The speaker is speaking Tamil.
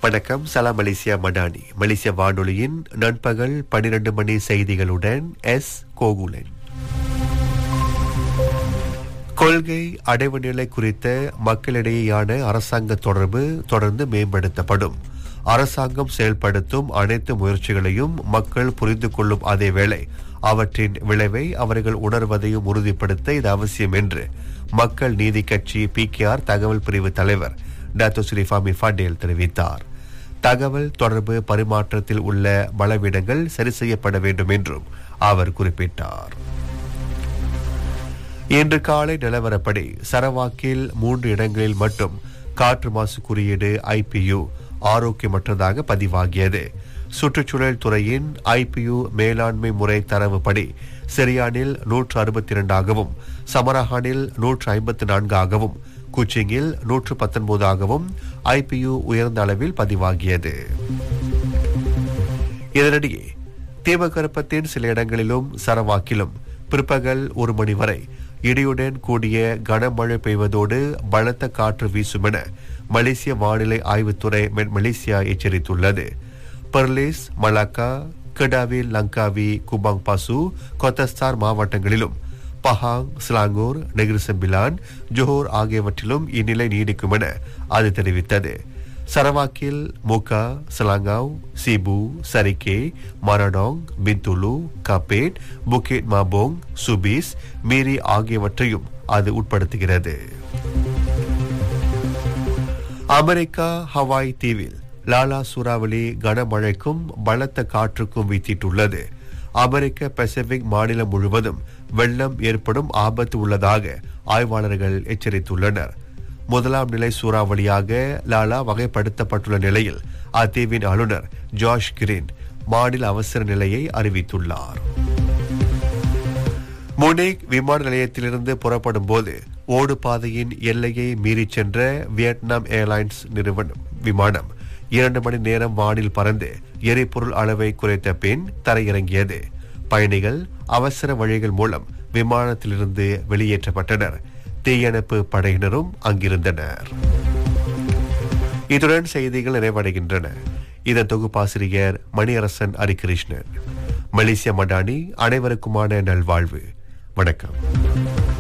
வணக்கம் சலாம் மலேசியா மடானி மலேசிய வானொலியின் நண்பகல் பனிரெண்டு மணி செய்திகளுடன் எஸ் கோகுலன் கொள்கை அடைவு நிலை குறித்த மக்களிடையேயான அரசாங்க தொடர்பு தொடர்ந்து மேம்படுத்தப்படும் அரசாங்கம் செயல்படுத்தும் அனைத்து முயற்சிகளையும் மக்கள் புரிந்து கொள்ளும் அதேவேளை அவற்றின் விளைவை அவர்கள் உணர்வதையும் உறுதிப்படுத்த இது அவசியம் என்று மக்கள் நீதி கட்சி பிகேஆர் தகவல் பிரிவு தலைவர் டாக்டர் ஸ்ரீஃபாமி ஃபண்டேல் தெரிவித்தார் தகவல் தொடர்பு பரிமாற்றத்தில் உள்ள பலவீனங்கள் சரி செய்யப்பட வேண்டும் என்றும் அவர் குறிப்பிட்டார் இன்று காலை நிலவரப்படி சரவாக்கில் மூன்று இடங்களில் மட்டும் காற்று மாசு குறியீடு ஐபியு ஆரோக்கியமற்றதாக பதிவாகியது சுற்றுச்சூழல் துறையின் ஐபியு மேலாண்மை முறை தரவுப்படி சிரியானில் நூற்று அறுபத்தி இரண்டாகவும் சமரஹானில் நூற்று ஐம்பத்தி நான்காகவும் குச்சிங்கில் நூற்று பத்தொன்பதாகவும் ஐபியு உயர்ந்த அளவில் பதிவாகியது இதனிடையே தீபகற்பத்தின் சில இடங்களிலும் சரவாக்கிலும் பிற்பகல் ஒரு மணி வரை இடியுடன் கூடிய கனமழை பெய்வதோடு பலத்த காற்று வீசும் என மலேசிய வானிலை ஆய்வுத்துறை மென் மலேசியா எச்சரித்துள்ளது பெர்லிஸ் மலாக்கா கெடாவில் லங்காவி குபாங் பாசு கொத்தஸ்தார் மாவட்டங்களிலும் பஹாங் ஸ்லாங்கூர் நெகிரிசம்பிலான் ஜோஹர் ஆகியவற்றிலும் இந்நிலை நீடிக்கும் என அது தெரிவித்தது சரவாக்கில் Mukah Selangau Sibu Sarikei Meradong Bintulu Kapit Bukit Mabong Subis Miri ஆகியவற்றையும் அது உட்படுத்துகிறது அமெரிக்கா ஹவாய் தீவில் லாலா சூறாவளி கனமழைக்கும் பலத்த காற்றுக்கும் வீத்திட்டுள்ளது அமெரிக்க பசிபிக் மாநிலம் முழுவதும் வெள்ளம் ஏற்படும் ஆபத்து உள்ளதாக ஆய்வாளர்கள் எச்சரித்துள்ளனர் முதலாம் நிலை சூறாவளியாக லாலா வகைப்படுத்தப்பட்டுள்ள நிலையில் அத்தீவின் ஆளுநர் ஜார்ஜ் கிரீன் மாநில அவசர நிலையை அறிவித்துள்ளார் முனேக் விமான நிலையத்திலிருந்து புறப்படும் போது ஓடு பாதையின் எல்லையை மீறிச் சென்ற வியட்நாம் ஏர்லைன்ஸ் நிறுவனம் விமானம் இரண்டு மணி நேரம் வானில் பறந்து எரிபொருள் அளவை குறைத்த பின் தரையிறங்கியது பயணிகள் அவசர வழிகள் மூலம் விமானத்திலிருந்து வெளியேற்றப்பட்டனர் தீயணைப்பு படையினரும் அங்கிருந்தனர் இத்துடன் செய்திகள் நிறைவடைகின்றன இதன் தொகுப்பாசிரியர் மணியரசன் ஹரிகிருஷ்ணன் மலேசிய மடானி அனைவருக்குமான நல்வாழ்வு வணக்கம்